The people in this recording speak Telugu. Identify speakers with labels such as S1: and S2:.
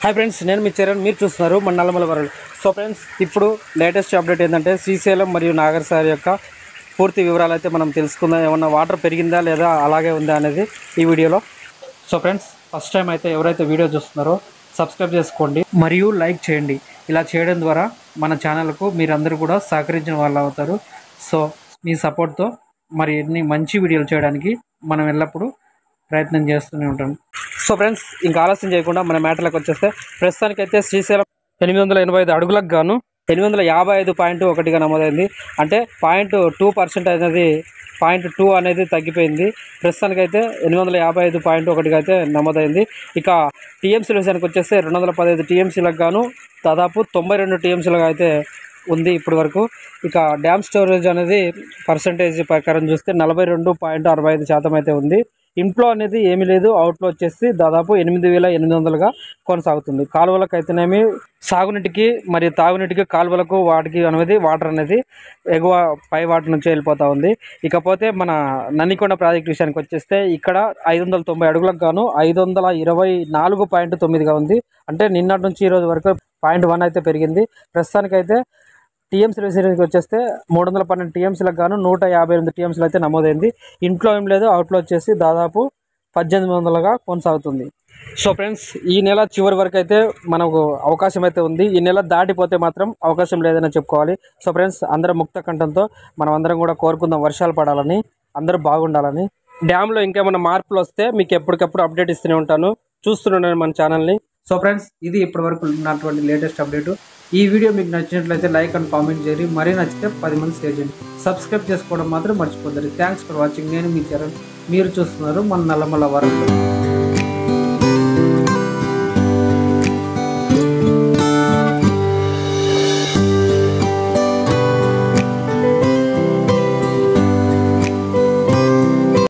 S1: హాయ్ ఫ్రెండ్స్ నేను మీ చరణ్ మీరు చూస్తున్నారు మన నల్లమల వరల్డ్ సో ఫ్రెండ్స్ ఇప్పుడు లేటెస్ట్ అప్డేట్ ఏంటంటే శ్రీశైలం మరియు నాగర్ సార్ యొక్క పూర్తి వివరాలు అయితే మనం తెలుసుకుందాం ఏమన్నా వాటర్ పెరిగిందా లేదా అలాగే ఉందా అనేది ఈ వీడియోలో సో ఫ్రెండ్స్ ఫస్ట్ టైం అయితే ఎవరైతే వీడియో చూస్తున్నారో సబ్స్క్రైబ్ చేసుకోండి మరియు లైక్ చేయండి ఇలా చేయడం ద్వారా మన ఛానల్కు మీరందరూ కూడా సహకరించిన వాళ్ళు అవుతారు సో మీ సపోర్ట్తో మరి ఎన్ని మంచి వీడియోలు చేయడానికి మనం ఎల్లప్పుడూ ప్రయత్నం చేస్తూనే ఉంటాం సో ఫ్రెండ్స్ ఇంకా ఆలస్యం చేయకుండా మన మ్యాటర్లకు వచ్చేస్తే ప్రస్తుతానికైతే శ్రీశైలం ఎనిమిది వందల ఎనభై ఐదు అడుగులకు గాను ఎనిమిది వందల యాభై ఐదు పాయింట్ ఒకటిగా నమోదైంది అంటే పాయింట్ టూ పర్సెంట్ అనేది పాయింట్ టూ అనేది తగ్గిపోయింది ప్రస్తుతానికైతే ఎనిమిది వందల యాభై ఐదు పాయింట్ ఒకటిగా అయితే నమోదైంది ఇక టీఎంసీల విషయానికి వచ్చేస్తే రెండు వందల పదహైదు టీఎంసీలకు గాను దాదాపు తొంభై రెండు టీఎంసీలుగా అయితే ఉంది ఇప్పటి వరకు ఇక డ్యామ్ స్టోరేజ్ అనేది పర్సంటేజ్ ప్రకారం చూస్తే నలభై రెండు పాయింట్ అరవై ఐదు శాతం అయితే ఉంది ఇంట్లో అనేది ఏమీ లేదు అవుట్లో వచ్చేసి దాదాపు ఎనిమిది వేల ఎనిమిది వందలుగా కొనసాగుతుంది కాలువలకు అయితేనేమి సాగునీటికి మరియు తాగునీటికి కాలువలకు వాటికి అనేది వాటర్ అనేది ఎగువ పై వాటర్ నుంచి వెళ్ళిపోతూ ఉంది ఇకపోతే మన నన్నికొండ ప్రాజెక్ట్ విషయానికి వచ్చేస్తే ఇక్కడ ఐదు వందల తొంభై అడుగులకు గాను ఐదు వందల ఇరవై నాలుగు పాయింట్ తొమ్మిదిగా ఉంది అంటే నిన్నటి నుంచి ఈ రోజు వరకు పాయింట్ వన్ అయితే పెరిగింది ప్రస్తుతానికైతే టీఎంసీల విషయానికి వచ్చేస్తే మూడు వందల పన్నెండు టీఎంసీలకు గాను నూట యాభై ఎనిమిది టీఎంసీలు అయితే నమోదైంది ఇంట్లో ఏం లేదు అవుట్లో వచ్చేసి దాదాపు పద్దెనిమిది వందలుగా కొనసాగుతుంది సో ఫ్రెండ్స్ ఈ నెల చివరి వరకు అయితే మనకు అవకాశం అయితే ఉంది ఈ నెల దాటిపోతే మాత్రం అవకాశం లేదని చెప్పుకోవాలి సో ఫ్రెండ్స్ అందరం ముక్త కంఠంతో మనం అందరం కూడా కోరుకుందాం వర్షాలు పడాలని అందరూ బాగుండాలని డ్యామ్లో ఇంకేమైనా మార్పులు వస్తే మీకు ఎప్పటికప్పుడు అప్డేట్ ఇస్తూనే ఉంటాను చూస్తున్నాను మన ఛానల్ని సో ఫ్రెండ్స్ ఇది ఇప్పటి వరకు ఉన్నటువంటి లేటెస్ట్ అప్డేట్ ఈ వీడియో మీకు నచ్చినట్లయితే లైక్ అండ్ కామెంట్ చేయండి మరీ నచ్చితే పది మంది షేర్ చేయండి సబ్స్క్రైబ్ చేసుకోవడం మాత్రం మర్చిపోద్దండి థ్యాంక్స్ ఫర్ వాచింగ్ నేను మీ చరణ్ మీరు చూస్తున్నారు మన నల్లమల్ల వరంగల్